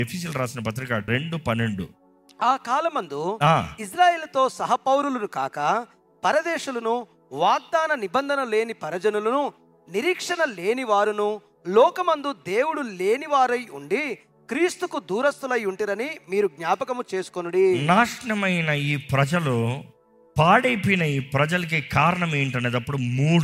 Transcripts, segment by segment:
ఎఫీసీలు రాసిన పత్రిక రెండు పన్నెండు ఆ కాలమందు ఆ, ఇజ్రాయేలుతో సహపౌరులను కాక పరదేశులను వాగ్దాన నిబంధన లేని పరజనులను నిరీక్షణ లేని వారును లోకమందు దేవుడు లేని వారై ఉండి క్రీస్తుకు దూరస్తులై ఉంటిరని మీరు జ్ఞాపకము చేసుకొనుడి నాశనమైన ఈ ప్రజలు పాడైపోయిన ఈ ప్రజలకి కారణం ఏంటనేటప్పుడు మూడు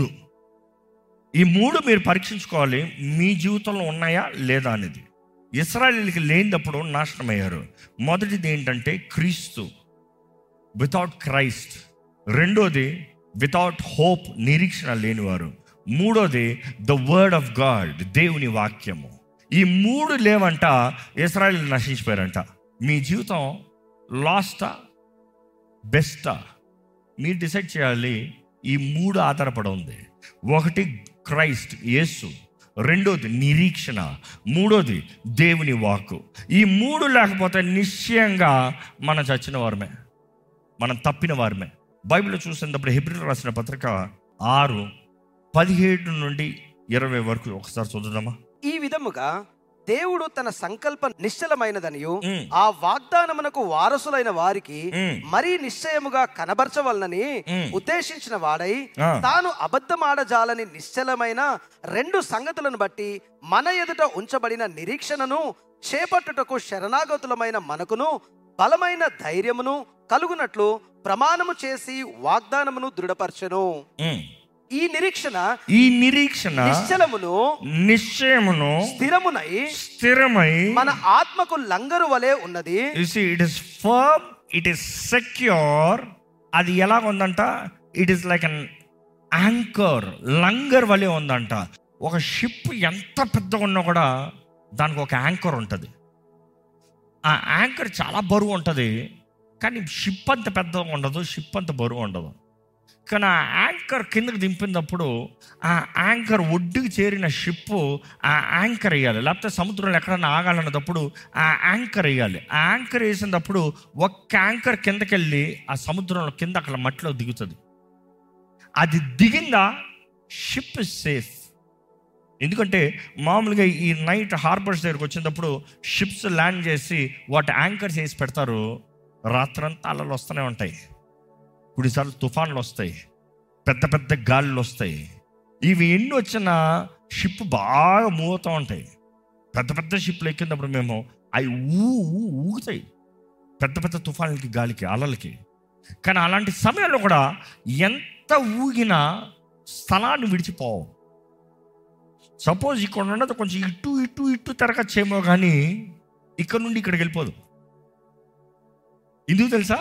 ఈ మూడు మీరు పరీక్షించుకోవాలి మీ జీవితంలో ఉన్నాయా లేదా అనేది ఇస్రాయలీలకి లేనిటప్పుడు నాశనమయ్యారు మొదటిది ఏంటంటే క్రీస్తు వితౌట్ క్రైస్ట్ రెండోది వితౌట్ హోప్ నిరీక్షణ లేనివారు మూడోది ద వర్డ్ ఆఫ్ గాడ్ దేవుని వాక్యము ఈ మూడు లేవంట ఇస్రాయల్ నశించిపోయారంట మీ జీవితం లాస్టా బెస్టా మీరు డిసైడ్ చేయాలి ఈ మూడు ఆధారపడి ఉంది ఒకటి క్రైస్ట్ యేసు రెండోది నిరీక్షణ మూడోది దేవుని వాక్కు ఈ మూడు లేకపోతే నిశ్చయంగా మనం చచ్చిన వారమే మనం తప్పిన వారమే బైబిల్ చూసినప్పుడు హెబ్రిల్ రాసిన పత్రిక ఆరు పదిహేడు నుండి ఇరవై వరకు ఒకసారి చూద్దామా ఈ విధముగా దేవుడు తన సంకల్ప నిశ్చలమైనదనియు మ్. ఆ వాగ్దానమునకు వారసులైన వారికి మ్. మరీ నిశ్చయముగా కనబరచవలనని మ్. ఉద్దేశించిన వాడై ఆ. తాను అబద్ధమాడజాలని నిశ్చలమైన రెండు సంగతులను బట్టి మన ఎదుట ఉంచబడిన నిరీక్షణను చేపట్టుటకు శరణాగతులమైన మనకును బలమైన ధైర్యమును కలుగునట్లు ప్రమాణము చేసి వాగ్దానమును దృఢపరచెను ఉమ్. ఈ నిరీక్షణ ఈ నిరీక్షణ నిశ్చలమును నిశ్చయమును స్థిరమునై స్థిరమై మన ఆత్మకు లంగరు వలె ఉన్నది it is firm it is secure అది ఎలా ఉందంట it is like an anchor లంగర్ వలె ఉందంట ఒక షిప్ ఎంత పెద్దగా ఉన్నా కూడా దానికి ఒక యాంకర్ ఉంటుంది ఆ యాంకర్ చాలా బరువు ఉంటుంది కానీ షిప్ అంత పెద్దగా ఉండదు షిప్ అంత బరువు ఉండదు కానీ ఆ యాంకర్ కిందకి దింపినప్పుడు ఆ యాంకర్ ఒడ్డుకి చేరిన షిప్ ఆ యాంకర్ వేయాలి లేకపోతే సముద్రంలో ఎక్కడైనా ఆగాలన్నప్పుడు ఆ యాంకర్ వేయాలి ఆ యాంకర్ వేసినప్పుడు ఒక్క యాంకర్ కిందకెళ్ళి ఆ సముద్రంలో కింద అక్కడ మట్టిలో దిగుతుంది అది దిగిందా షిప్ ఇస్ సేఫ్ ఎందుకంటే మామూలుగా ఈ నైట్ హార్బర్స్ దగ్గరకు వచ్చినప్పుడు షిప్స్ ల్యాండ్ చేసి వాటి యాంకర్స్ వేసి పెడతారు రాత్రంతా అలలు వస్తూనే ఉంటాయి కొన్నిసార్లు తుఫాన్లు వస్తాయి పెద్ద పెద్ద గాలులు వస్తాయి ఇవి ఎన్ని వచ్చినా షిప్ బాగా మూవ్ అవుతూ ఉంటాయి పెద్ద పెద్ద షిప్లు ఎక్కినప్పుడు మేము అవి ఊ ఊ ఊగుతాయి పెద్ద పెద్ద తుఫాన్లకి గాలికి అలలకి కానీ అలాంటి సమయంలో కూడా ఎంత ఊగినా స్థలాన్ని విడిచిపోవు సపోజ్ ఇక్కడ ఉన్నది కొంచెం ఇటు ఇటు ఇటు తిరగచ్చేమో కానీ ఇక్కడ నుండి ఇక్కడికి వెళ్ళిపోదు ఎందుకు తెలుసా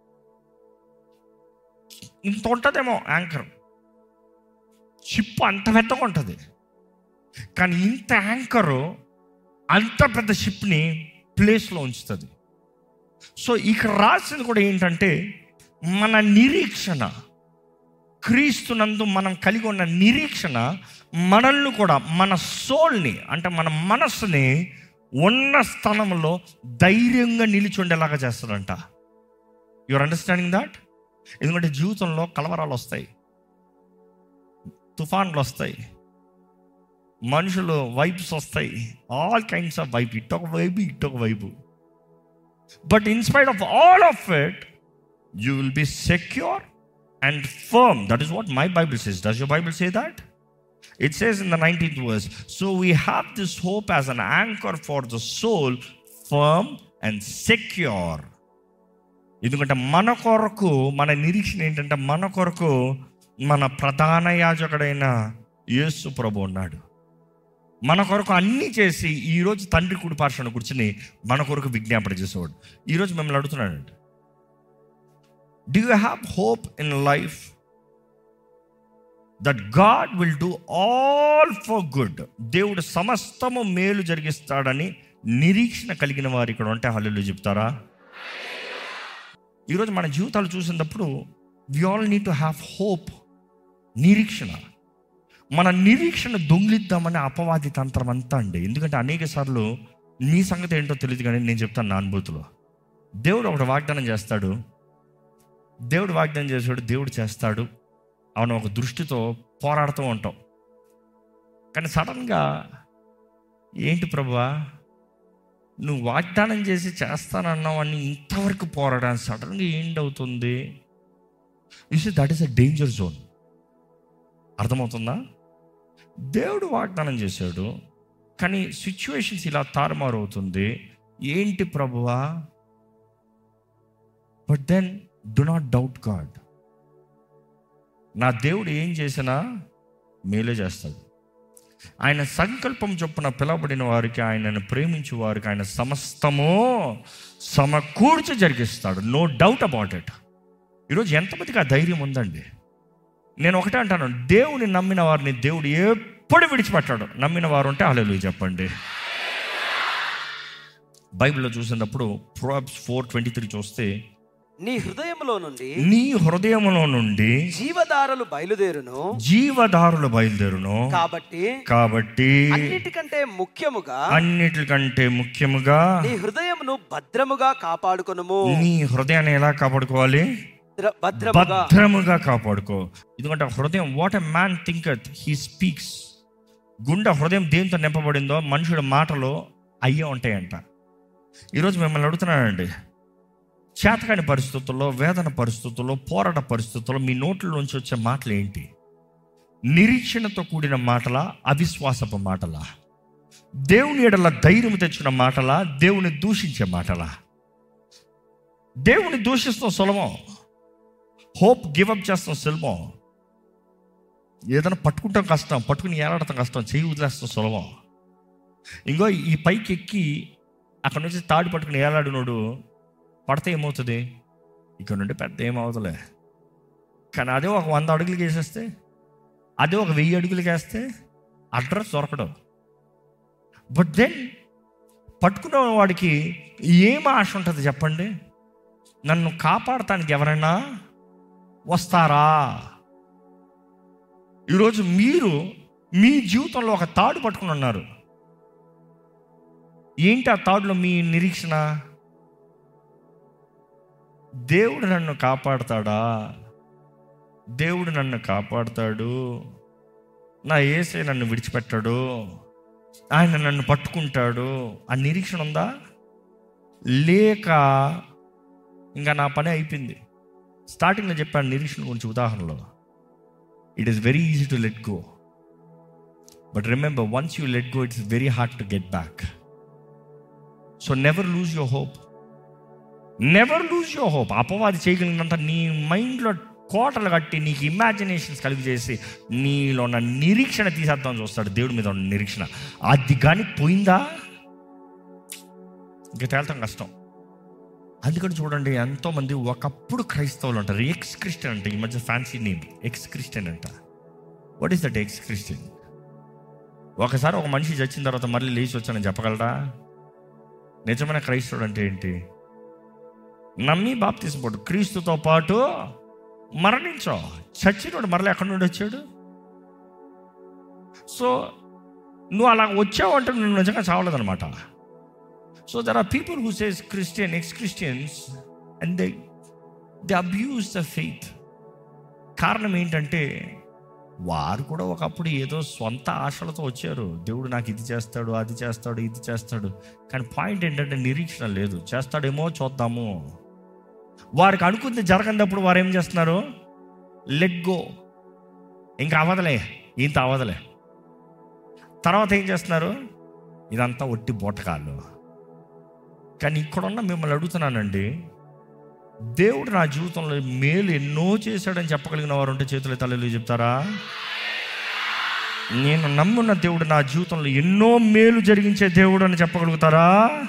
ఇంత ఉంటుందేమో యాంకర్ షిప్ అంత పెద్దగా ఉంటుంది కానీ ఇంత యాంకరు అంత పెద్ద షిప్ని ప్లేస్లో ఉంచుతుంది సో ఇక్కడ రాసింది కూడా ఏంటంటే మన నిరీక్షణ క్రీస్తునందు మనం కలిగి ఉన్న నిరీక్షణ మనల్ని కూడా మన సోల్ని అంటే మన మనస్సుని ఉన్న స్థలంలో ధైర్యంగా నిలిచి ఉండేలాగా చేస్తాడంట యువర్ అండర్స్టాండింగ్ దాట్ ఎందుకంటే జీవితంలో కలవరాలు వస్తాయి తుఫాన్లు వస్తాయి మనుషులు వైబ్స్ వస్తాయి ఆల్ కైండ్స్ ఆఫ్ వైబ్ ఇటొక వైపు ఇటొక వైపు but in spite of all of it you will be secure and firm that is what my Bible says does your Bible say that It says in the 19th verse, so we have this hope as an anchor for the soul, firm and secure. ఎందుకంటే మన కొరకు మన నిరీక్షణ ఏంటంటే మన కొరకు మన ప్రధాన యాజకుడైన యేసు ప్రభు ఉన్నాడు మన కొరకు అన్నీ చేసి ఈరోజు తండ్రి కుడి పార్శ్వను కూర్చుని మన కొరకు విజ్ఞాపన చేసేవాడు ఈరోజు మిమ్మల్ని అడుగుతున్నాడండి do you have hope in life that God will do all for good దేవుడు సమస్తము మేలు జరిగిస్తాడని నిరీక్షణ కలిగిన వారు ఇక్కడ ఉంటే హల్లు చెప్తారా ఈరోజు మన జీవితాలు చూసినప్పుడు we all need to have hope నిరీక్షణ మన నిరీక్షణ దొంగిలిద్దామనే అపవాది తంత్రం అంతా అండి ఎందుకంటే అనేక సార్లు నీ సంగతి ఏంటో తెలియదు కానీ నేను చెప్తాను నా అనుభూతిలో దేవుడు ఒకటి వాగ్దానం చేస్తాడు దేవుడు వాగ్దానం చేసాడు దేవుడు చేస్తాడు అవును ఒక దృష్టితో పోరాడుతూ ఉంటాం కానీ సడన్గా ఏంటి ప్రభువా నువ్వు వాగ్దానం చేసి చేస్తానన్నావు అని ఇంతవరకు పోరాడాను సడన్గా ఏంటి అవుతుంది you that is a danger zone అర్థమవుతుందా దేవుడు వాగ్దానం చేశాడు కానీ సిచ్యువేషన్స్ ఇలా తారుమారు అవుతుంది ఏంటి ప్రభువా but then do not doubt God నా దేవుడు ఏం చేసినా మేలే చేస్తాడు ఆయన సంకల్పం చొప్పున పిలవబడిన వారికి ఆయనను ప్రేమించే వారికి ఆయన సమస్తము సమకూర్చి జరిగిస్తాడు నో డౌట్ అబౌట్ ఇట్ ఈరోజు ఎంతమందికి ఆ ధైర్యం ఉందండి నేను ఒకటే అంటాను దేవుని నమ్మిన వారిని దేవుడు ఎప్పుడు విడిచిపెట్టాడు నమ్మిన వారు ఉంటే అలలు చెప్పండి బైబిల్లో చూసినప్పుడు ప్రోబ్స్ ఫోర్ ట్వంటీ త్రీ చూస్తే నీ హృదయంలో నుండి నీ హృదయములో నుండి జీవధారలు బయలుదేరును జీవదారులు బయలుదేరును కాబట్టి కాబట్టి అన్నిటికంటే ముఖ్యముగా అన్నిటికంటే ముఖ్యముగా నీ హృదయమును భద్రముగా కాపాడుకొనుము నీ హృదయాన్ని ఎలా కాపాడుకోవాలి భద్ర- భద్రముగా భద్రముగా కాపాడుకో ఎందుకంటే ఆ హృదయం what a man thinketh he speaks గుండె హృదయం దేంతో నింపబడిందో మనుషుల మాటలు అయ్యే ఉంటాయంట ఈరోజు మిమ్మల్ని అడుగుతున్నానండి చేతకాని పరిస్థితుల్లో వేదన పరిస్థితుల్లో పోరాట పరిస్థితుల్లో మీ నోట్ల నుంచి వచ్చే మాటలు ఏంటి నిరీక్షణతో కూడిన మాటలా అవిశ్వాసపు మాటలా దేవుని ఎడల ధైర్యం తెచ్చిన మాటలా దేవుని దూషించే మాటలా దేవుని దూషిస్తాం సులభం హోప్ గివప్ చేస్తాం సులభం ఏదైనా పట్టుకుంటాం కష్టం పట్టుకుని ఏలాడటం కష్టం చేయి వదిలేస్తాం సులభం ఇంకో ఈ పైకి ఎక్కి అక్కడ నుంచి తాడు పట్టుకుని ఏలాడినోడు పడితే ఏమవుతుంది ఇక్కడ నుండి పెద్ద ఏమవుతలే కానీ అదే ఒక వంద అడుగులకి వేసేస్తే అదే ఒక వెయ్యి అడుగులకి వేస్తే అడ్రస్ దొరకడం బట్ దెన్ పట్టుకున్న వాడికి ఏం ఆశ ఉంటుంది చెప్పండి నన్ను కాపాడటానికి ఎవరైనా వస్తారా ఈరోజు మీరు మీ జీవితంలో ఒక తాడు పట్టుకుని ఉన్నారు ఏంటి ఆ తాడులో మీ నిరీక్షణ దేవుడు నన్ను కాపాడతాడా దేవుడు నన్ను కాపాడతాడు నా ఏసే నన్ను విడిచిపెట్టాడు ఆయన నన్ను పట్టుకుంటాడు ఆ నిరీక్షణ ఉందా లేక ఇంకా నా పని అయిపోయింది స్టార్టింగ్లో చెప్పాను నిరీక్షణ గురించి ఉదాహరణలో it is very easy to let go but remember once you let go it's very hard to get back so never lose your hope never lose your hope అపవాది చేయగలిగినంత నీ మైండ్లో కోటలు కట్టి నీకు ఇమాజినేషన్స్ కలిగి చేసి నీలో ఉన్న నిరీక్షణ తీసేద్దాం చూస్తాడు దేవుడి మీద ఉన్న నిరీక్షణ అది కానీ పోయిందా ఇంకా తేల్తాం కష్టం అందుకని చూడండి ఎంతోమంది ఒకప్పుడు క్రైస్తవులు ఉంటారు ఎక్స్ క్రిస్టియన్ అంటే ఈ మధ్య ఫ్యాన్సీ నేమ్ ఎక్స్ క్రిస్టియన్ అంట what is that ex Christian ఒకసారి ఒక మనిషి చచ్చిన తర్వాత మళ్ళీ లేచి వచ్చానని చెప్పగలరా నిజమైన క్రైస్తవుడు అంటే ఏంటి నమ్మి బాప్తీసపోడు క్రీస్తుతో పాటు మరణించో చచ్చినోడు మరలా ఎక్కడి నుండి వచ్చాడు సో నువ్వు అలా వచ్చావు అంటే నువ్వు నిజంగా చావలేదనమాట so there are people who says Christian ex Christians and they they abuse the faith కారణం ఏంటంటే వారు కూడా ఒకప్పుడు ఏదో సొంత ఆశలతో వచ్చారు దేవుడు నాకు ఇది చేస్తాడు అది చేస్తాడు ఇది చేస్తాడు కానీ పాయింట్ ఏంటంటే నిరీక్షణ లేదు చేస్తాడేమో చూద్దాము వారికి అనుకుంది జరగనప్పుడు వారు ఏం చేస్తున్నారు లెట్ గో ఇంకా అవదలే ఇంత అవదలే తర్వాత ఏం చేస్తున్నారు ఇదంతా ఒట్టి బోటకాళ్ళు కానీ ఇక్కడున్న మిమ్మల్ని అడుగుతున్నానండి దేవుడు నా జీవితంలో మేలు ఎన్నో చేశాడని చెప్పగలిగిన వారు ఉంటే చేతుల తల్లిలు చెప్తారా నేను నమ్మున్న దేవుడు నా జీవితంలో ఎన్నో మేలు జరిగించే దేవుడు అని చెప్పగలుగుతారా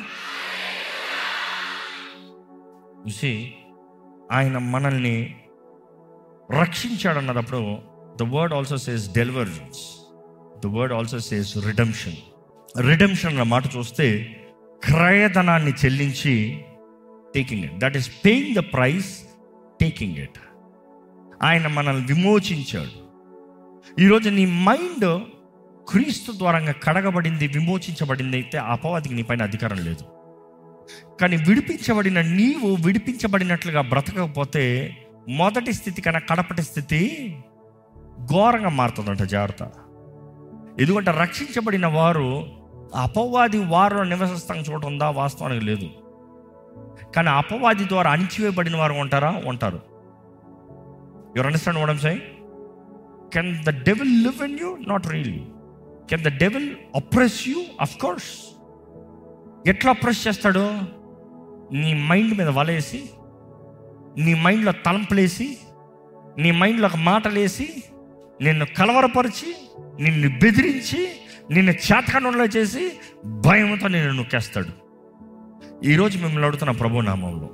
చూసి ఆయన మనల్ని రక్షించాడు అన్నప్పుడు the word also says deliverance the word also says redemption redemption అన్న మాట చూస్తే క్రయధనాన్ని చెల్లించి taking it that is paying the price taking it ఆయన మనల్ని విమోచించాడు ఈరోజు నీ మైండ్ క్రీస్తు ద్వారంగా కడగబడింది విమోచించబడింది అయితే అపవాదికి నీ పైన అధికారం లేదు కానీ విడిపించబడిన నీవు విడిపించబడినట్లుగా బ్రతకకపోతే మొదటి స్థితి కన్నా కడపటి స్థితి ఘోరంగా మారుతుందంట జాగ్రత్త ఎందుకంటే రక్షించబడిన వారు అపవాది వారిలో నివసిస్తాం చోట ఉందా వాస్తవానికి లేదు కానీ అపవాది ద్వారా అణిచివేయబడిన వారు ఉంటారా ఉంటారు your understand what say can the devil live in you not really can the devil oppress you of course ఎట్లా అప్రెస్ చేస్తాడు నీ మైండ్ మీద వలేసి నీ మైండ్లో తలంపులేసి నీ మైండ్లో ఒక మాటలేసి నిన్ను కలవరపరిచి నిన్ను బెదిరించి నిన్ను చేతకండంలో చేసి భయంతో నిన్ను నొక్కేస్తాడు ఈరోజు మిమ్మల్ని అడుగుతున్న ప్రభు నామంలో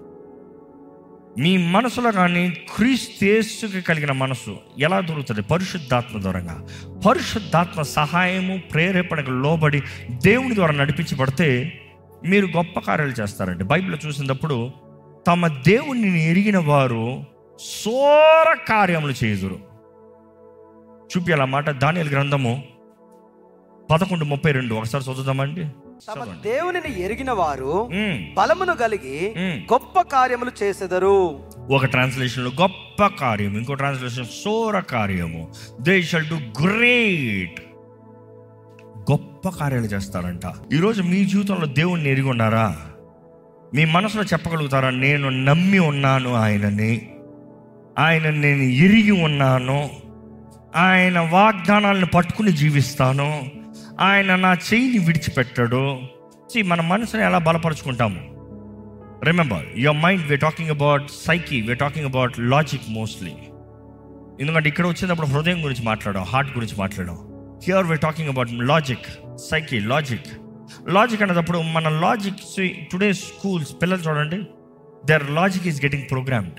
మీ మనసులో కానీ క్రీస్తేసుకి కలిగిన మనసు ఎలా దొరుకుతుంది పరిశుద్ధాత్మ ద్వారంగా పరిశుద్ధాత్మ సహాయము ప్రేరేపణకు లోబడి దేవుని ద్వారా నడిపించబడితే మీరు గొప్ప కార్యాలు చేస్తారండి బైబిల్లో చూసినప్పుడు తమ దేవుణ్ణి ఎరిగిన వారు సోర కార్యములు చేయుదురు చూపించాల మాట దానియల్ గ్రంథము పదకొండు ముప్పై రెండు ఒకసారి చదువుదామండి తమ చదవండి. దేవునిని ఎరిగిన వారు ఉమ్, బలమును కలిగి ఉమ్. గొప్ప కార్యములు చేసెదరు ఒక ట్రాన్స్లేషన్లో గొప్ప కార్యం ఇంకో ట్రాన్స్లేషన్ సోర కార్యము దే షల్ డు గ్రేట్ గొప్ప కార్యాలు చేస్తారంట ఈరోజు మీ జీవితంలో దేవుణ్ణి ఎరిగి ఉన్నారా మీ మనసులో చెప్పగలుగుతారా నేను నమ్మి ఉన్నాను ఆయనని ఆయన నేను ఎరిగి ఉన్నాను ఆయన వాగ్దానాలను పట్టుకుని జీవిస్తాను ఆయన నా చెయ్యిని విడిచిపెట్టాడు See, మన మనసుని ఎలా బలపరుచుకుంటాము remember your mind we're talking about psyche we're talking about logic mostly ఎందుకంటే ఇక్కడ వచ్చినప్పుడు హృదయం గురించి మాట్లాడాం హార్ట్ గురించి మాట్లాడాం here we're talking about logic psyche logic logic అనేటప్పుడు మన లాజిక్ టుడే స్కూల్స్ పిల్లలు చూడండి there logic is getting programmed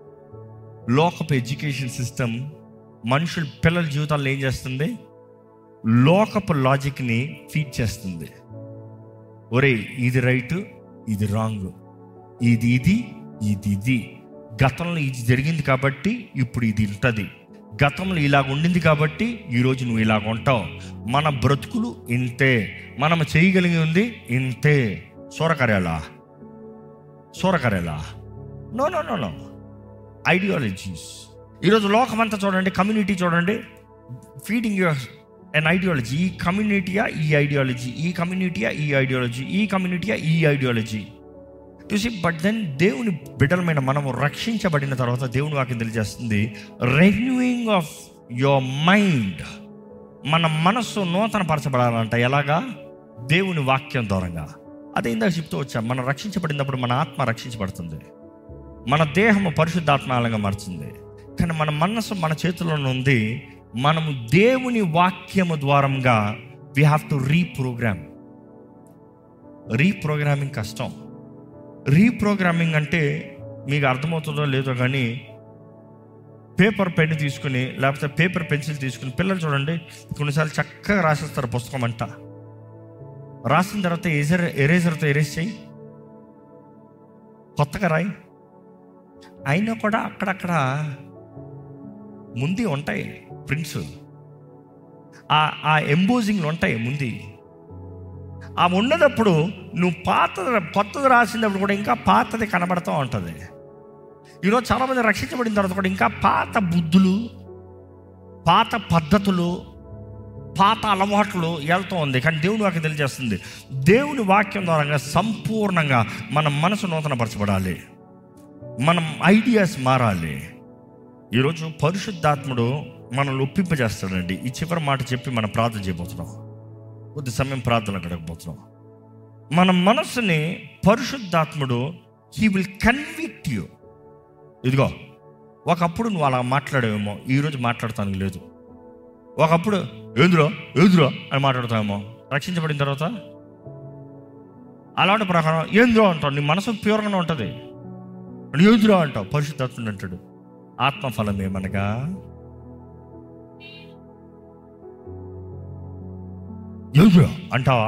లోకపు ఎడ్యుకేషన్ సిస్టమ్ మనుషులు పిల్లల జీవితాల్లో ఏం చేస్తుంది లోకపు లాజిక్ని ఫీడ్ చేస్తుంది ఒరే ఇది రైట్ ఇది రాంగ్ ఇది ఇది ఇది ఇది గతంలో ఇది జరిగింది కాబట్టి ఇప్పుడు ఇది ఉంటుంది గతంలో ఇలాగ ఉండింది కాబట్టి ఈరోజు నువ్వు ఇలాగ ఉంటావు మన బ్రతుకులు ఇంతే మనం చేయగలిగి ఉంది ఇంతే సూరకర్యాలా సూరకర్యాలా no no no no ideologies ఈరోజు లోకమంతా చూడండి కమ్యూనిటీ చూడండి ఫీడింగ్ యువర్ అన్ ఐడియాలజీ ఈ కమ్యూనిటీయా ఈ ఐడియాలజీ ఈ కమ్యూనిటీయా ఈ ఐడియాలజీ ఈ కమ్యూనిటీయా ఈ ఐడియాలజీ చూసి బట్ దెన్ దేవుని బిడ్డలమైన మనము రక్షించబడిన తర్వాత దేవుని వాక్యం తెలియజేస్తుంది రెన్యూయింగ్ ఆఫ్ యువర్ మైండ్ మన మనస్సు నూతన పరచబడాలంట ఎలాగా దేవుని వాక్యం ద్వారంగా అదే ఇందాక చెప్తూ వచ్చాం మనం రక్షించబడినప్పుడు మన ఆత్మ రక్షించబడుతుంది మన దేహము పరిశుద్ధాత్మాలంగా మారుతుంది కానీ మన మనసు మన చేతుల్లోనే ఉంది మనము దేవుని వాక్యము ద్వారంగా we have to reprogram reprogramming కష్టం రీప్రోగ్రామింగ్ అంటే మీకు అర్థమవుతుందో లేదో కానీ పేపర్ పెన్ తీసుకుని లేకపోతే పేపర్ పెన్సిల్ తీసుకుని పిల్లలు చూడండి కొన్నిసార్లు చక్కగా రాసేస్తారు పుస్తకం అంట రాసిన తర్వాత ఎజర్ ఎరేజర్తో ఎరేజ్ చేయి కొత్తగా రాయి అయినా కూడా అక్కడక్కడ ముందు ఉంటాయి ప్రింట్స్ ఆ ఆ ఎంబోజింగ్లు ఉంటాయి ముందు ఆ ఉన్నదప్పుడు నువ్వు పాత కొత్తది రాసినప్పుడు కూడా ఇంకా పాతది కనబడుతూ ఉంటుంది ఈరోజు చాలామంది రక్షించబడిన తర్వాత కూడా ఇంకా పాత బుద్ధులు పాత పద్ధతులు పాత అలవాట్లు వెళ్తూ ఉంది కానీ దేవుని వాక్యం తెలియజేస్తుంది దేవుని వాక్యం ద్వారా సంపూర్ణంగా మన మనసు నూతనపరచబడాలి మనం ఐడియాస్ మారాలి ఈరోజు పరిశుద్ధాత్ముడు మనల్ని ఒప్పింపజేస్తాడండి ఈ చివరి మాట చెప్పి మనం ప్రార్థన చేయబోతున్నాం కొద్ది సమయం ప్రార్థన గడపబోతున్నాం మన మనసుని పరిశుద్ధాత్ముడు హీ విల్ కన్విక్ట్ యూ ఇదిగో ఒకప్పుడు నువ్వు అలా మాట్లాడేవేమో ఈరోజు మాట్లాడతానికి లేదు ఒకప్పుడు ఏందురో ఏందురో అని మాట్లాడతావేమో రక్షించబడిన తర్వాత అలాంటి ప్రకారం ఏంద్రో అంటావు నీ మనసు ప్యూర్గానే ఉంటుంది ఏంద్రో అంటావు పరిశుద్ధాత్ముడు అంటాడు ఆత్మఫలం ఏమనగా ఏంద్రో అంటావా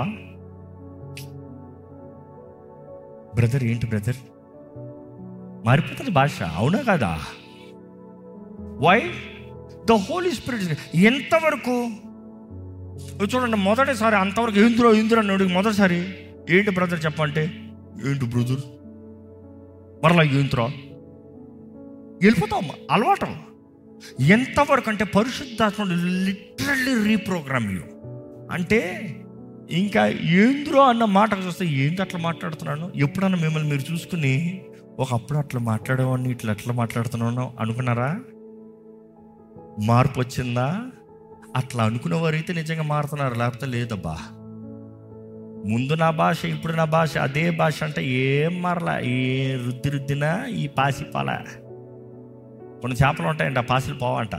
బ్రదర్ ఏంటి బ్రదర్ మారిపోతుంది భాష అవునా కదా వై ద హోలీ స్పిరిట్ ఎంతవరకు చూడండి మొదటిసారి అంతవరకు ఏంద్రో ఏంద్రో అని అడిగి మొదటిసారి ఏంటి బ్రదర్ చెప్పంటే ఏంటి బ్రదర్ మరలా ఏంద్రో వెళ్ళిపోతాం అలవాటు ఎంతవరకు అంటే పరిశుద్ధాత్ముడు లిటరల్లీ రీప్రోగ్రామ్ యూ అంటే ఇంకా ఏంద్రో అన్న మాట చూస్తే ఏంటి అట్లా మాట్లాడుతున్నాను ఎప్పుడన్నా మిమ్మల్ని మీరు చూసుకుని ఒకప్పుడు అట్లా మాట్లాడేవాడిని ఇట్లా అట్లా మాట్లాడుతున్నాను అనుకున్నారా మార్పు వచ్చిందా అట్లా అనుకునేవారైతే నిజంగా మారుతున్నారు లేకపోతే లేదబ్బా ముందు నా భాష ఇప్పుడు నా భాష అదే భాష అంటే ఏం మారలా ఏ రుద్ది రుద్దినా ఈ పాసి పాల కొన్ని చేపలు ఉంటాయంట ఆ పాసిలు పోవంట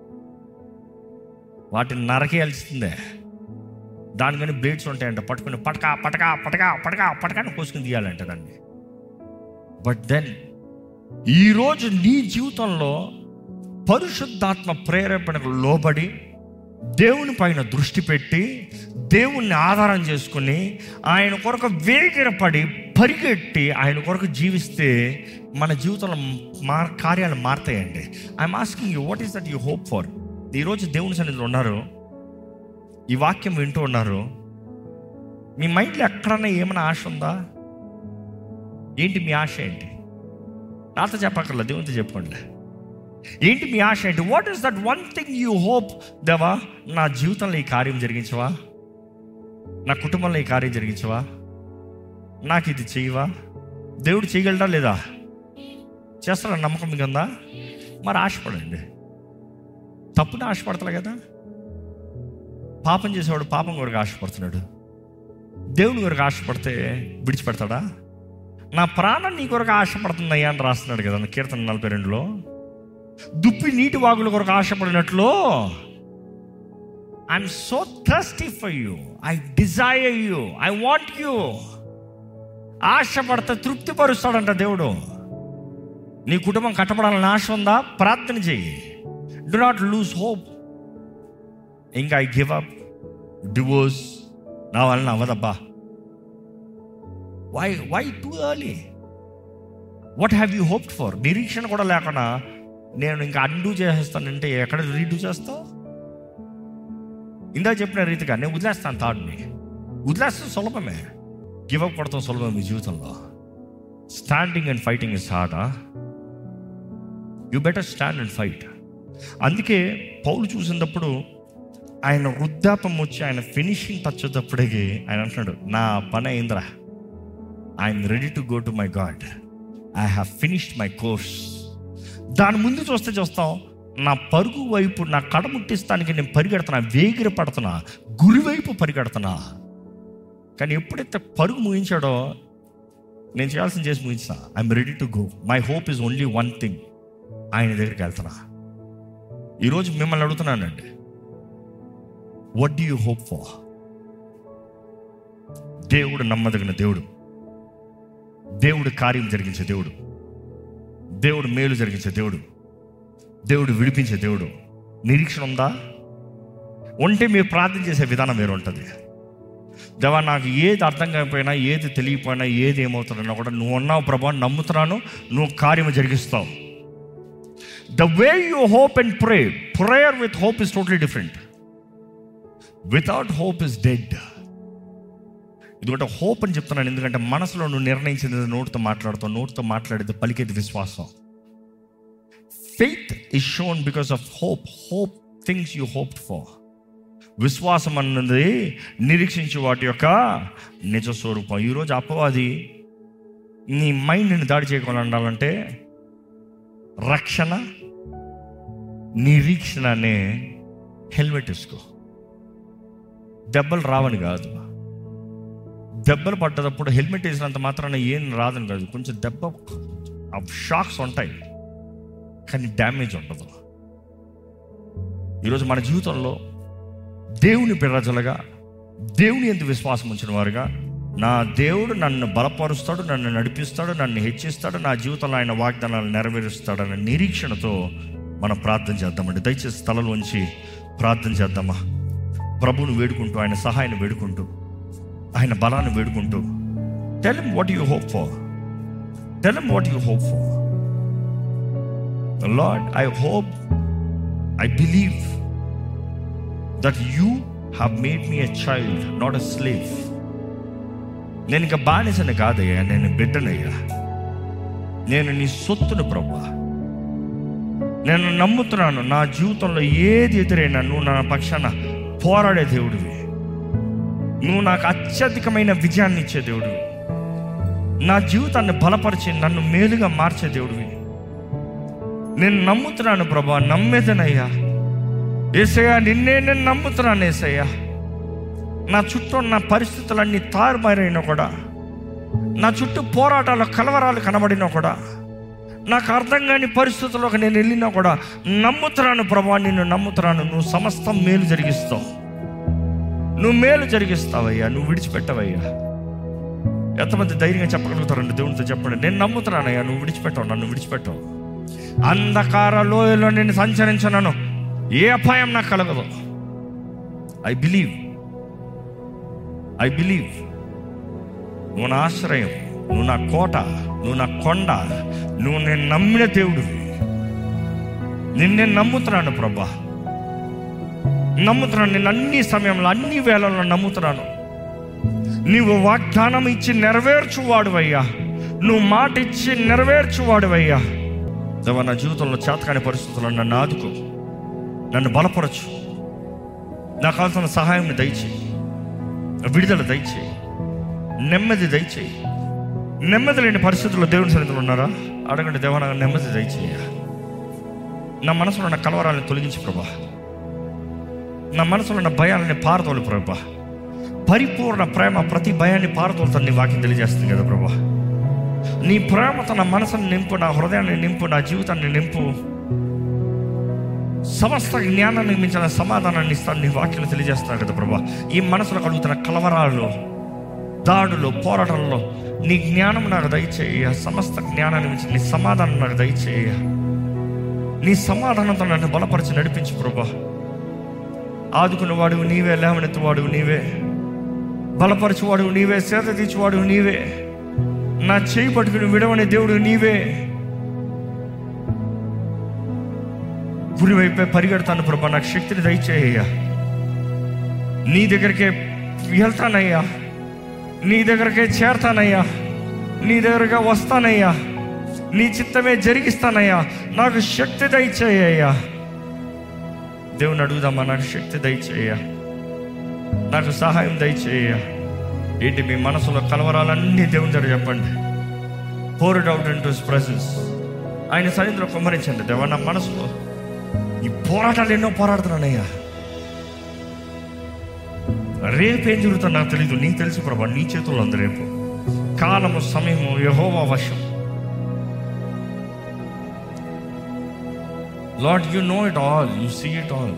వాటిని నరకేయాల్సిందే దానికని బ్లేడ్స్ ఉంటాయంట పట్టుకుని పటకా పటకా పటకా పటకా పటకాని కోసుకుని తీయాలంట దాన్ని బట్ దెన్ ఈరోజు నీ జీవితంలో పరిశుద్ధాత్మ ప్రేరేపణకు లోబడి దేవుని పైన దృష్టి పెట్టి దేవుణ్ణి ఆధారం చేసుకుని ఆయన కొరకు వేగిరపడి పరిగెట్టి ఆయన కొరకు జీవిస్తే మన జీవితంలో మా కార్యాలు మారుతాయండి I'm asking you what is that you hope for ఈరోజు దేవుని సన్నిధిలో ఉన్నారు ఈ వాక్యం వింటూ ఉన్నారు మీ మైండ్లో ఎక్కడన్నా ఏమైనా ఆశ ఉందా ఏంటి మీ ఆశ ఏంటి నాతో చెప్పక్కర్లా దేవునితో చెప్పుకోండి ఏంటి మీ ఆశ ఏంటి what is that one thing you hope దేవా నా జీవితంలో ఈ కార్యం జరిగించవా నా కుటుంబంలో ఈ కార్యం జరిగించవా నాకు ఇది చేయవా దేవుడు చేయగలడా లేదా చేస్తారా నమ్మకం మీకు ఉందా మరి ఆశపడండి తప్పుని ఆశపడతాడు కదా పాపం చేసేవాడు పాపం కొరకు ఆశపడుతున్నాడు దేవుని కొరకు ఆశపడితే విడిచిపెడతాడా నా ప్రాణం నీ కొరకు ఆశపడుతుందయ్యా అని రాస్తున్నాడు కదా కీర్తన నలభై రెండులో దుప్పి నీటి వాగుల కొరకు ఆశపడినట్లు I'm so thirsty for you I desire you I want you ఆశపడితే తృప్తిపరుస్తాడంట దేవుడు నీ కుటుంబం కట్టబడాలని ఆశ ఉందా ప్రార్థన చెయ్యి డు నాట్ లూజ్ హోప్ ఇంకా ఐ గివ్ అప్ డివోర్స్ నా వలన అవ్వదబ్బా why why too early what have you hoped for నిరీక్షణ కూడా లేకుండా నేను ఇంకా అన్డూ చేసేస్తానంటే ఎక్కడ రీడూ చేస్తావు ఇందాక చెప్పిన రీతిగా నేను వదిలేస్తాను థాట్ని వదిలేస్తాను సులభమే గివప్ కొడతాం సులభం మీ జీవితంలో స్టాండింగ్ అండ్ ఫైటింగ్ ఇస్ హార్డా you better stand and fight అందుకే పౌలు చూసినప్పుడు ఆయన వృద్ధాపం వచ్చి ఆయన ఫినిషింగ్ టచ్ వచ్చేటప్పటికి ఆయన అంటున్నాడు నా పని అయిందిరా I'm ready to go to my God I have finished my course దాని ముందు చూస్తే చూస్తాం నా పరుగు వైపు నా కడముట్టిస్తానికి నేను పరిగెడుతున్నా వేగిర పడుతున్నా గురి వైపు పరిగెడుతున్నా కానీ ఎప్పుడైతే పరుగు ముగించాడో నేను చేయాల్సిన చేసి ముగించిన I'm ready to go my hope is only one thing ఆయన దగ్గరికి వెళ్తున్నా ఈరోజు మిమ్మల్ని అడుగుతున్నానండి what do you hope for దేవుడు నమ్మదగిన దేవుడు దేవుడు కార్యం జరిగించే దేవుడు దేవుడు మేలు జరిగించే దేవుడు దేవుడు విడిపించే దేవుడు నిరీక్షణ ఉందా ఉంటే మీరు ప్రార్థన చేసే విధానం వేరు ఉంటుంది దేవా నాకు ఏది అర్థం కాకపోయినా ఏది తెలియకపోయినా ఏది ఏమవుతుందన్నా కూడా నువ్వు ఉన్నావు ప్రభా నమ్ముతున్నాను నువ్వు కార్యము జరిగిస్తావు the way you hope and pray prayer with hope is totally different without hope is dead ఇదిగోటి హోప్ అని చెప్తున్నాను ఎందుకంటే మనసులో నువ్వు నిర్ణయించింది నోటితో మాట్లాడుతావు నోటితో మాట్లాడేది పలికేది విశ్వాసం faith is shown because of hope hope things you hope for విశ్వాసం అన్నది నిరీక్షించే వాటి యొక్క నిజ స్వరూపం ఈరోజు అపవాది నీ మైండ్ని దాడి చేయకుండా ఉండాలంటే రక్షణ నిరీక్షణ అనే హెల్మెట్ వేసుకో దెబ్బలు రావని కాదు దెబ్బలు పడ్డప్పుడు హెల్మెట్ వేసినంత మాత్రాన ఏం రాదని కాదు కొంచెం దెబ్బ షాక్స్ ఉంటాయి కానీ డ్యామేజ్ ఉండదు ఈరోజు మన జీవితంలో దేవుని ప్రజలుగా దేవుని ఎందు విశ్వాసం ఉంచిన వారుగా నా దేవుడు నన్ను బలపరుస్తాడు నన్ను నడిపిస్తాడు నన్ను హెచ్చిస్తాడు నా జీవితంలో ఆయన వాగ్దానాలు నెరవేరుస్తాడన్న నిరీక్షణతో మనం ప్రార్థన చేద్దామండి దయచేసి తలలు ఉంచి ప్రార్థన చేద్దామా ప్రభువును వేడుకుంటూ ఆయన సహాయాన్ని వేడుకుంటూ ఆయన బలాన్ని వేడుకుంటూ tell what you hope for tell what you hope for Lord I hope I believe that you have made me a child not a slave నేను ఇంకా బానిసని కాదయ్యా నేను బిడ్డనయ్యా నేను నీ సొత్తును ప్రభా నేను నమ్ముతున్నాను నా జీవితంలో ఏది ఎదురైనా నువ్వు నా పక్షాన పోరాడే దేవుడివి నువ్వు నాకు అత్యధికమైన విజయాన్ని ఇచ్చే దేవుడు నా జీవితాన్ని బలపరిచి నన్ను మేలుగా మార్చే దేవుడివి నేను నమ్ముతున్నాను ప్రభా నమ్మేదనయ్యా ఏసయ్యా నిన్నే నేను నమ్ముతున్నాను ఏసయ్యా నా చుట్టూ ఉన్న పరిస్థితులన్నీ తారుమారైనా కూడా నా చుట్టూ పోరాటాలు కలవరాలు కనబడినా కూడా నాకు అర్థం కాని పరిస్థితుల్లోకి నేను వెళ్ళినా కూడా నమ్ముతున్నాను ప్రభా నిన్ను నమ్ముతున్నాను నువ్వు సమస్తం మేలు జరిగిస్తావు నువ్వు మేలు జరిగిస్తావయ్యా నువ్వు విడిచిపెట్టవయ్యా ఎంతమంది ధైర్యంగా చెప్పగలుగుతారండి దేవునితో చెప్పండి నేను నమ్ముతున్నానయ్యా నువ్వు విడిచిపెట్టవు నన్ను విడిచిపెట్టవు అంధకార లోయలో నేను సంచరించనను ఏ అపాయం నాకు కలగదు ఐ బిలీవ్ ఐ బిలీవ్ నువ్వు నా ఆశ్రయం నువ్వు నా కోట నువ్వు నా కొండ నువ్వు నేను నమ్మిన దేవుడివి నిన్నే నమ్ముతున్నాను ప్రభా నమ్ముతున్నాను నేను అన్ని సమయంలో అన్ని వేళల్లో నమ్ముతున్నాను నీవు వాగ్దానం ఇచ్చి నెరవేర్చువాడువయ్యా నువ్వు మాట ఇచ్చి నెరవేర్చువాడువయ్యా దేవా నా జీవితంలో చేతకాని పరిస్థితుల్లో నన్ను ఆదుకో నన్ను బలపరచు నాకు కావాల్సిన సహాయం దయచేయి విడుదల దయచేయి నెమ్మది దయచేయి నెమ్మది లేని పరిస్థితుల్లో దేవుని సన్నిధిలో ఉన్నారా అడగండి దేవా నాకు నెమ్మది దయచేయ నా మనసులో ఉన్న కలవరాలను తొలగించి ప్రభా నా మనసులో ఉన్న భయాలని పారతోలు ప్రభా పరిపూర్ణ ప్రేమ ప్రతి భయాన్ని పారతోలుతుంది నీ వాక్యం తెలియజేస్తుంది కదా ప్రభా నీ ప్రేమతో నా మనసుని నింపు నా హృదయాన్ని నింపు నా జీవితాన్ని నింపు సమస్త జ్ఞానాన్ని మించిన సమాధానాన్ని ఇస్తాను నీ వాక్యం తెలియజేస్తాను కదా ప్రభా ఈ మనసులో కలుగుతున్న కలవరాలు దాడులు పోరాటంలో నీ జ్ఞానం నాకు దయచేయ సమస్త జ్ఞానాన్ని మించి నీ సమాధానం నాకు దయచేయ నీ సమాధానంతో నన్ను బలపరిచి నడిపించు ప్రభా ఆదుకున్న వాడు నీవే లేవనెత్తువాడు నీవే బలపరచువాడు నీవే సేద తీర్చువాడు నీవే నా చేయి పట్టుకుని విడవని దేవుడు నీవే గురి వైపే పరిగెడతాను ప్రభా నాకు శక్తిని దయచేయ్యా నీ దగ్గరికే వెళ్తానయ్యా నీ దగ్గరకే చేరతానయ్యా నీ దగ్గరగా వస్తానయ్యా నీ చిత్తమే జరిగిస్తానయ్యా నాకు శక్తి దయచేయ్యా దేవుని అడుగుదామా నాకు శక్తి దయచేయ నాకు సహాయం దయచేయ ఏంటి మీ మనసులో కలవరాలన్నీ దేవుని దగ్గర చెప్పండి pour it out into presence ఆయన సన్నిధిలో కుమ్మరించండి దేవా నా మనసులో ఈ పోరాటాలు ఎన్నో పోరాడుతున్నానయ్యా రేపు ఏం జరుగుతుందో నాకు తెలియదు నీకు తెలుసు ప్రభా నీ చేతుల్లో ఉంది రేపు కాలము సమయము యహోవా వశం Lord you know it all you see it all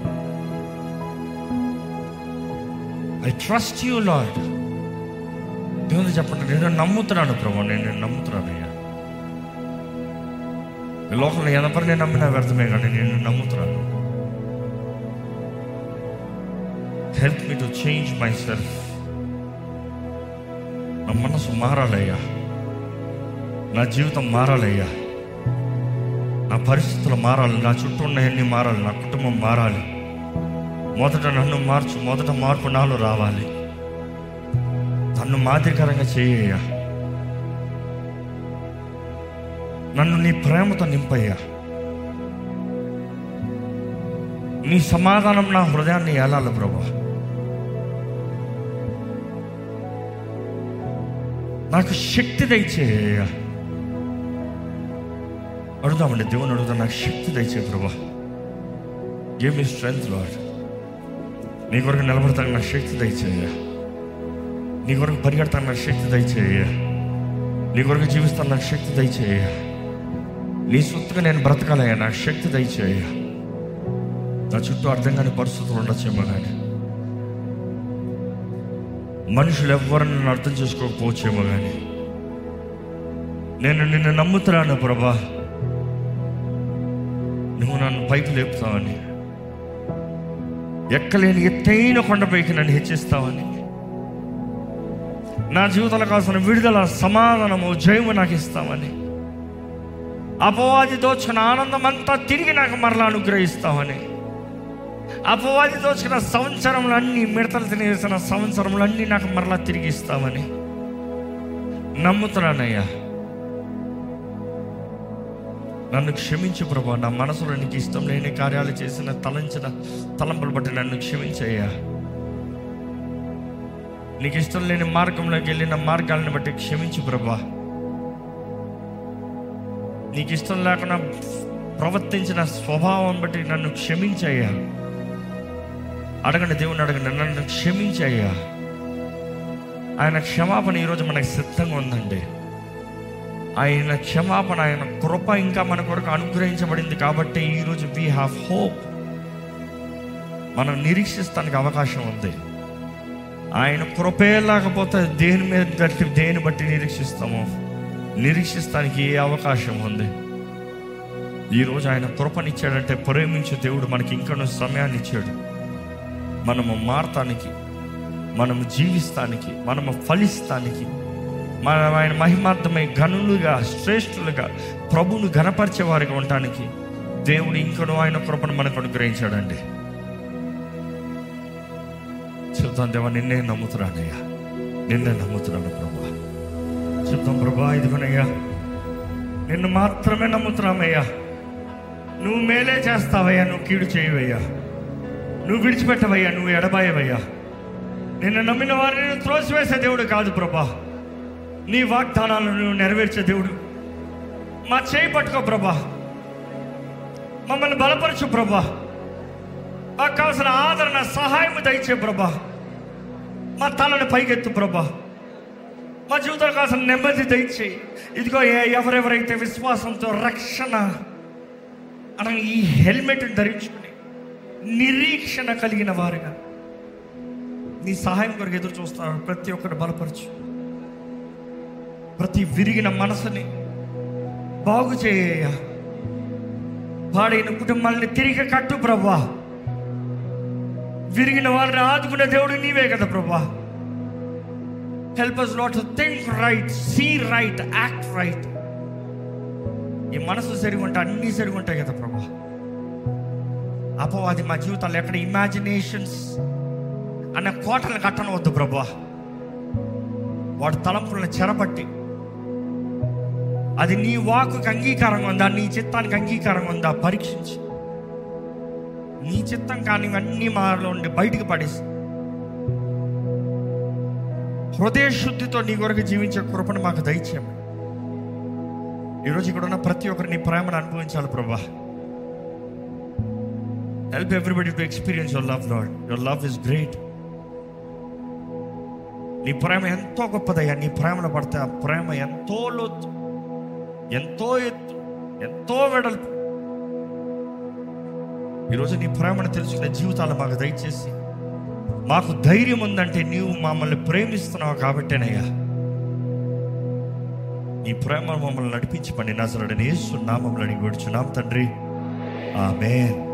I trust you Lord దేవుని చెప్పండి నేను నమ్ముతున్నాను ప్రభా నేను నేను నమ్ముతున్నాను అయ్యా ఈ లోకంలో ఎవరిని నేను నమ్మినా వ్యర్థమే కానీ నేను నమ్ముతున్నాను help me to change my myself మనసు మారాలయ్యా నా జీవితం మారాలయ్యా నా పరిస్థితులు మారాలి నా చుట్టూ ఉన్నవన్నీ మారాలి నా కుటుంబం మారాలి మొదట నన్ను మార్చు మొదట మార్పు నాలో రావాలి నన్ను మాదిరికరంగా చేయ్యా నన్ను నీ ప్రేమతో నింపయ్యా నీ సమాధానం నా హృదయాన్ని ఏలాలి ప్రభా నాకు శక్తి దయచేయ అడుగుదామండి దేవుని అడుగుతా నాకు శక్తి దయచే ప్రభా గివ్ మీ స్ట్రెంగ్త్ లాడ్ నీ కొరకు నిలబడతాను నాకు శక్తి దయచేయ నీ కొరకు పరిగెడతాను నాకు శక్తి దయచేయ నీ కొరకు జీవిస్తాను నాకు శక్తి దయచేయ నీ సొత్తుగా నేను బ్రతకాలయ్యా నాకు శక్తి దయచేయ నా చుట్టూ అర్థం కాని పరిస్థితులు ఉండొచ్చేమో కానీ మనుషులు ఎవ్వరు నన్ను అర్థం చేసుకోకపోవచ్చేమో కానీ నేను నిన్ను నమ్ముతున్నాను ప్రభా నువ్వు నన్ను పైకి లేపుతావని ఎక్కలేని ఎత్తైన కొండపైకి నన్ను హెచ్చిస్తావని నా జీవితంలో కావాల్సిన విడుదల సమాధానము జయము నాకు ఇస్తామని అపవాది దోచుకున్న ఆనందం అంతా తిరిగి నాకు మరలా అనుగ్రహిస్తామని అపవాది దోచుకున్న సంవత్సరములన్నీ మిడతలు తినేసిన సంవత్సరములన్నీ నాకు మరలా తిరిగి ఇస్తామని నమ్ముతున్నానయ్యా నన్ను క్షమించు ప్రభా నా మనసులో నీకు ఇష్టం లేని కార్యాలు చేసిన తలంచిన తలంపులు బట్టి నన్ను క్షమించయ్యా నీకు ఇష్టం లేని మార్గంలోకి వెళ్ళిన మార్గాలను బట్టి క్షమించు ప్రభా నీకు ఇష్టం లేకుండా ప్రవర్తించిన స్వభావం బట్టి నన్ను క్షమించయ్యా అడగండి దేవుని అడగండి నన్ను క్షమించయ్యా ఆయన క్షమాపణ ఈరోజు మనకి సిద్ధంగా ఉందండి ఆయన క్షమాపణ ఆయన కృప ఇంకా మన కొరకు అనుగ్రహించబడింది కాబట్టి ఈరోజు వీ హ్యావ్ హోప్ మనం నిరీక్షిస్తానికి అవకాశం ఉంది ఆయన కృపే లేకపోతే దేని మీద బట్టి దేని బట్టి నిరీక్షిస్తామో నిరీక్షిస్తానికి ఏ అవకాశం ఉంది ఈరోజు ఆయన కృపనిచ్చాడంటే ప్రేమించే దేవుడు మనకి ఇంకనూ సమయాన్ని ఇచ్చాడు మనము మారటానికి మనము జీవిస్తానికి మనము ఫలిస్తానికి మనం ఆయన మహిమార్థమై గనులుగా శ్రేష్ఠులుగా ప్రభువును గణపరిచే వారిగా ఉండటానికి దేవుడు ఇంకనూ ఆయన కృపను మనకు అనుగ్రహించాడండి చెప్తాం దేవా నిన్నే నమ్ముతున్నానయ్యా నిన్నే నమ్ముతున్నాను ప్రభా చెప్తాం ప్రభా ఇదిగోనయ్యా నిన్ను మాత్రమే నమ్ముతున్నామయ్యా నువ్వు మేలే చేస్తావయ్యా నువ్వు కీడు చేయవయ్యా నువ్వు విడిచిపెట్టవయ్యా నువ్వు ఎడబాయవయ్యా నిన్ను నమ్మిన వారిని నువ్వు త్రోసివేసే దేవుడు కాదు ప్రభా నీ వాగ్దానాలను నువ్వు నెరవేర్చే దేవుడు మా చేయి పట్టుకో ప్రభా మమ్మల్ని బలపరచు ప్రభా మాకు కావాల్సిన ఆదరణ సహాయం దయచే ప్రభా మా తలను పైకెత్తు ప్రభా మా జీవితంలో కావాల్సిన నెమ్మది దయచేయి ఇదిగో ఏ- ఎవరెవరైతే విశ్వాసంతో రక్షణ అన్న ఈ హెల్మెట్ ధరించుకుని నిరీక్షణ కలిగిన వారుగా నీ సహాయం కొరకు ఎదురు చూస్తున్నారు ప్రతి ఒక్కరు బలపరచు ప్రతి విరిగిన మనసుని బాగు చేయ పాడైన కుటుంబాలని తిరిగి కట్టు ప్రభా విరిగిన వారిని ఆదుకునే దేవుడు నీవే కదా ప్రభా help us not to think right see right act right ఈ మనసు సరిగా ఉంటే అన్నీ సరిగా ఉంటాయి కదా ప్రభా అపవాది మా జీవితాలు ఎక్కడ ఇమాజినేషన్స్ అనే కోటలు కట్టనవద్దు ప్రభా వాడు తలంపులను చెరపట్టి అది నీ వాకుకి అంగీకారంగా ఉందా నీ చిత్తానికి అంగీకారంగా ఉందా పరీక్షించి నీ చిత్తం కానీ ఇవన్నీ మాలో ఉండి బయటికి పడేసి హృదయ శుద్ధితో నీ కొరకు జీవించే కృపను మాకు దయచేయము ఈరోజు ఇక్కడ ఉన్న ప్రతి ఒక్కరు నీ ప్రేమను అనుభవించాలి ప్రభా help everybody to experience your love Lord your love is great నీ ప్రేమ ఎంతో గొప్పదయ్యా నీ ప్రేమలో పడితే ఆ ప్రేమ ఎంతో లోతు ఎంతో ఎత్తు ఎంతో వెడల్పు ఈరోజు నీ ప్రేమను తెలుసుకునే జీవితాలు మాకు దయచేసి మాకు ధైర్యం ఉందంటే నీవు మమ్మల్ని ప్రేమిస్తున్నావు కాబట్టేనయ్యా నీ ప్రేమ మమ్మల్ని నడిపించి పండి నజరడని యేసు నామములు అడిగి విడుచున్నాం తండ్రి ఆమెన్